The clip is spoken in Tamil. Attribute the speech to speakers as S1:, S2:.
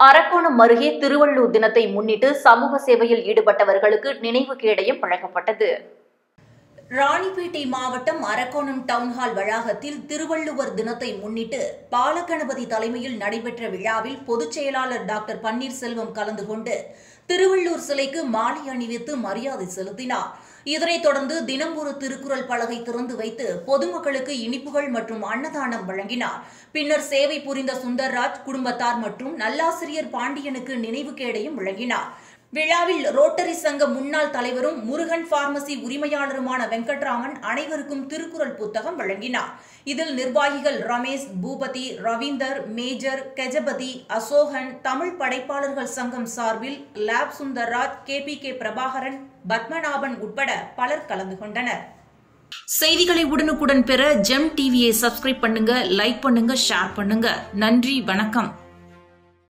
S1: அரக்கோணம் அருகே திருவள்ளூர் தினத்தை முன்னிட்டு சமூக சேவையில் ஈடுபட்டவர்களுக்கு நினைவு கேடயம் வழங்கப்பட்டது
S2: ராணிப்பேட்டை மாவட்டம் அரக்கோணம் டவுன்ஹால் வளாகத்தில் திருவள்ளுவர் தினத்தை முன்னிட்டு பாலகணபதி தலைமையில் நடைபெற்ற விழாவில் பொதுச் செயலாளர் டாக்டர் பன்னீர்செல்வம் கலந்து கொண்டு திருவள்ளூர் சிலைக்கு மாலை அணிவித்து மரியாதை செலுத்தினார் இதனைத் தொடர்ந்து தினம் ஒரு திருக்குறள் பலகை திறந்து வைத்து பொதுமக்களுக்கு இனிப்புகள் மற்றும் அன்னதானம் வழங்கினார் பின்னர் சேவை புரிந்த சுந்தர்ராஜ் குடும்பத்தார் மற்றும் நல்லாசிரியர் பாண்டியனுக்கு நினைவு கேடையும் வழங்கினார் விழாவில் ரோட்டரி சங்க முன்னாள் தலைவரும் முருகன் பார்மசி உரிமையாளருமான வெங்கட்ராமன் அனைவருக்கும் திருக்குறள் புத்தகம் வழங்கினார் இதில் நிர்வாகிகள் ரமேஷ் பூபதி ரவீந்தர் மேஜர் கெஜபதி அசோகன் தமிழ் படைப்பாளர்கள் சங்கம் சார்பில் lab Sundarraj K P K Prabhakaran Padmanabhan உட்பட பலர் கலந்து கொண்டனர் செய்திகளை உடனுக்குடன் பெற ஜெம் டிவியை சப்ஸ்கிரைப் பண்ணுங்க லைக் பண்ணுங்க ஷேர் பண்ணுங்க நன்றி வணக்கம்